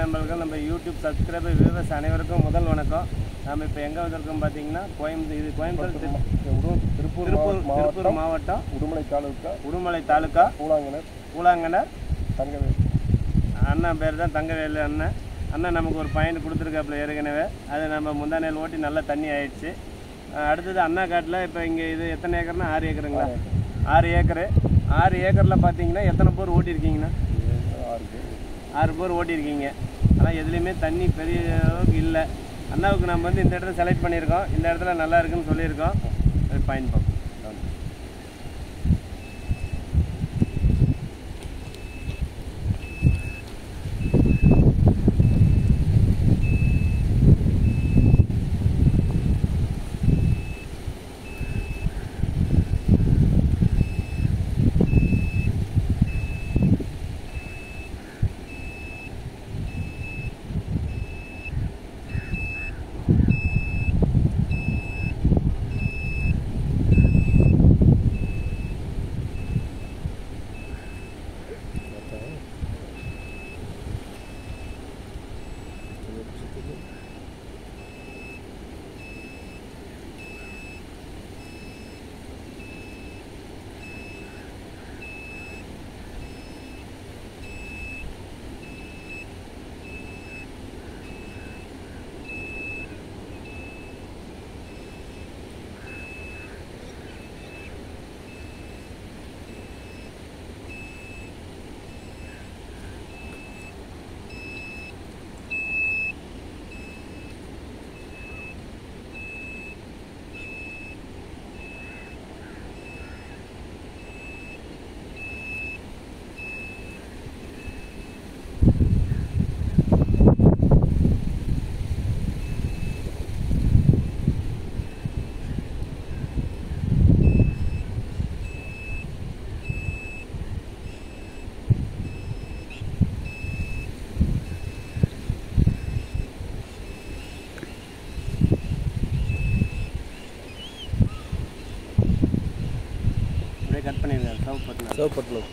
நண்பர்கள் நம்ம YouTube subscriber viewers அனைவருக்கும் முதல் வணக்கம் நம்ம இப்போ எங்கே வந்திருக்கோம் பார்த்தீங்கன்னா கோயம்புத்தூர் இது கோயம்புத்தூர் திரு- உடு- திருப்பூர் திருப்பூர் மாவட்ட- திருப்பூர் மாவட்டம் மாவட்டம் உடுமலை தாலுக்கா உடுமலை தாலுக்கா பூலாங்கனர் பூலாங்கனர் தங்கவேல் அண்ணன் பேர் தான் தங்கவேலு அண்ணன் அண்ணன் நமக்கு ஒரு பாயிண்ட் கொடுத்துருக்காப்புல ஏற்கனவே அது நம்ம முந்தா நாள் ஓட்டி நல்லா தண்ணி ஆயிடுச்சு அஹ் அடுத்தது அண்ணா காட்டில் இப்போ இங்கே இது எத்தனை ஏக்கர்னா ஆறு ஏக்கருங்களா ஆறு ஏக்கரு ஆறு ஏக்கரில் பார்த்தீங்கன்னா எத்தனை போர் ஓட்டியிருக்கீங்கண்ணா ஆறு பேர் ஆறு போர் ஓட்டியிருக்கீங்க ஆனால் எதுலேயுமே தண்ணி பெரிய அளவுக்கு இல்லை அண்ணாவுக்கு நம்ம வந்து இந்த இடத்துல செலக்ட் பண்ணியிருக்கோம் இந்த இடத்துல நல்லா இருக்குன்னு சொல்லியிருக்கோம் அது பாயிண்ட் பார்ப்போம் அப்படியே கட் பண்ணிடுங்க சவுப் பட்டினா சிவப்பட்டினம்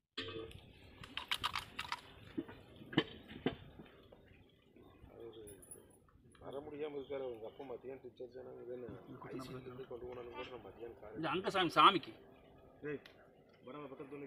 வர முடியாமல் இருக்காரு உங்கள் அப்பா மத்தியானம் டீச்சர்ஸ் கொண்டு போனாலும் கூட நான் மத்தியானம் காலை இது அங்க சாமி சாமிக்கு பரவாயில்ல பக்கத்து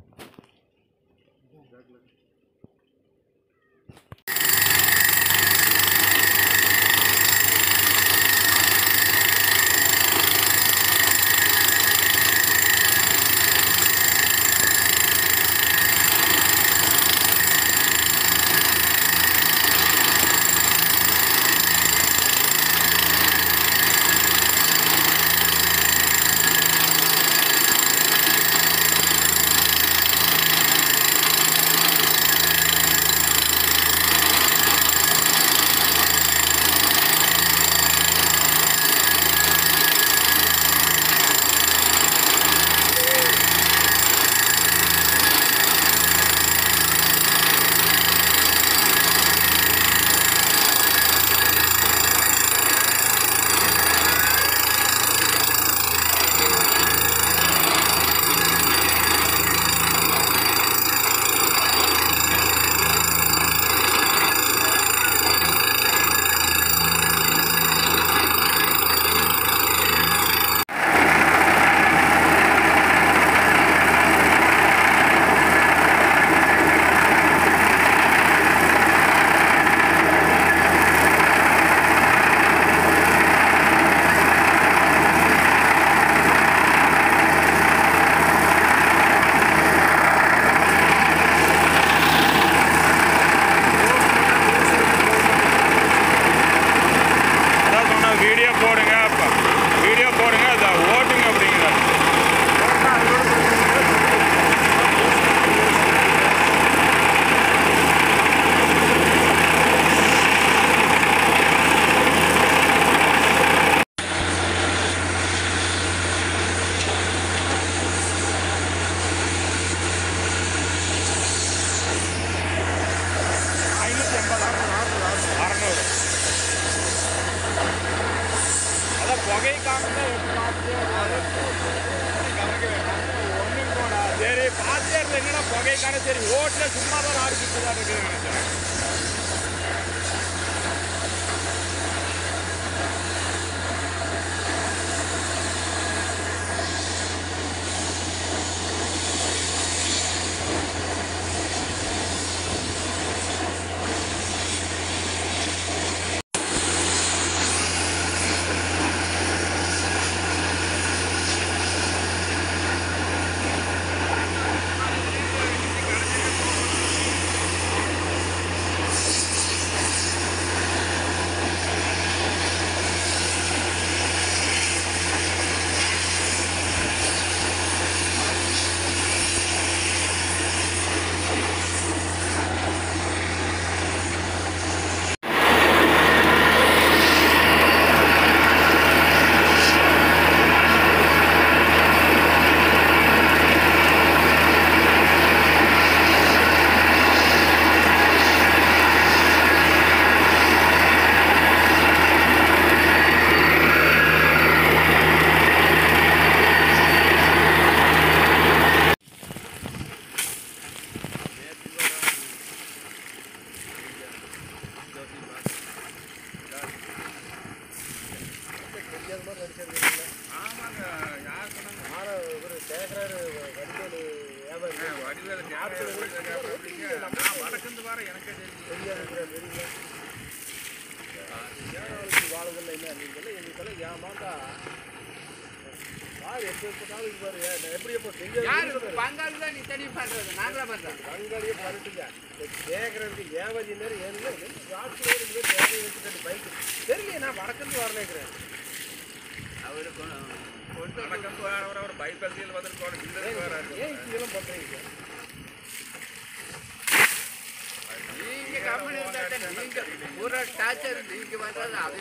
அதான் சொன்ன வீடியோ போடுங்க அப்ப வீடியோ போடுங்க அதை ஓட்டுங்க அப்படிங்கிறார் ஐநூற்றி எண்பது அறநூறு அதான் புகை காமிச்சா பார்த்து ஒன்றும் கூட சரி பார்த்தே இருந்தீங்கன்னா புகை காண சரி ஓட்டில் சும்மா தான் ஆறு சுற்றி தான் இருக்குதுன்னு நினைச்சேன் ஆமாங்க யார் சொன்னாங்க ஆனா இவர் கேட்குறாரு வடிவேலு வியாபாரி வடிவேலு ஞாபகம் அப்படிங்க நான் வடக்கிருந்து வர எனக்கே தெரியும் தெரியாதுங்கிற தெரியுங்க ஏழாவது வாழுதல் என்ன அப்படிங்கல எங்களுக்கெல்லாம் ஏமாந்தா யார் எப்போ எப்போனாலும் இது பாரு ஏன் எப்படி எப்போ தெரியாது பங்காளி தான் நீ தெளிவு பண்றது நாங்களா பண்றோம் பங்காளியே பண்ணிட்டுங்க கேட்குறதுக்கு ஏவதி நேரம் ஏன்னு ராத்திரி ஒரு பேர் தேவை வச்சுட்டு பைக் தெரியல நான் வடக்கிருந்து வரலேங்கிறேன் அவருக்கு வடக்கிருந்து வர ஒரு பைக் அரசியல் வந்துருக்கோம் இந்த வராது ஏன் இப்படியெல்லாம் பண்ணுறீங்க நீங்க கம்பெனி இருந்தா நீங்க ஒரு டாச்சர் நீங்க பண்றது அது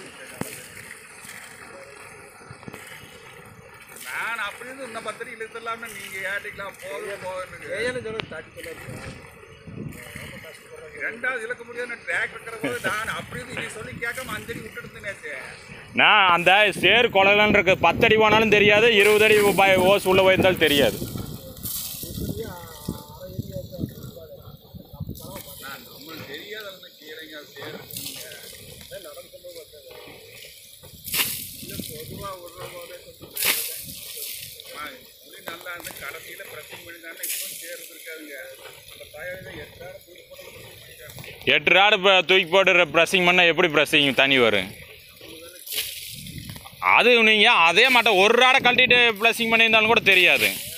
நான் அப்படி இருந்து இந்த பத்திரிக்கை இழுத்தலாமே நீங்க ஏட்டிக்கலாம் போதும் போதுன்னு ஏன்னு சொல்ல தாட்டி சொல்லாது ரெண்டாவது இழக்க முடியாது ட்ராக் இருக்கிற போது நான் அப்படி இருந்து நீ சொல்லி கேட்காம அஞ்சடி விட்டுட்டு நேற்று நான் அந்த சேர் குழலன்னு இருக்கு பத்தடி போனாலும் தெரியாது இருபது அடி ப- ஓஸ் உள்ள போயிருந்தாலும் தெரியாது நான் உங்களுக்கு தெரியாத கீரைங்க சேர் பொதுவாக விடுற போதே புளி நல்லா இருந்து கடைசியில் பிரச்சனை பண்ணிதானே இப்போ சேர் இருக்காதுங்க அந்த பயிரை எட்டாயிரம் தூக்கி போட்டு எட்டு ராடு இப்போ தூக்கி போட்டு ப்ரெஸ்ஸிங் பண்ணால் எப்படி ப்ரெஸ்ஸிங் தண்ணி வரும் அது நீங்கள் அதே மாட்டம் ஒரு ராடை கழட்டிட்டு ப்ளஸிங் பண்ணியிருந்தாலும் கூட தெரியாது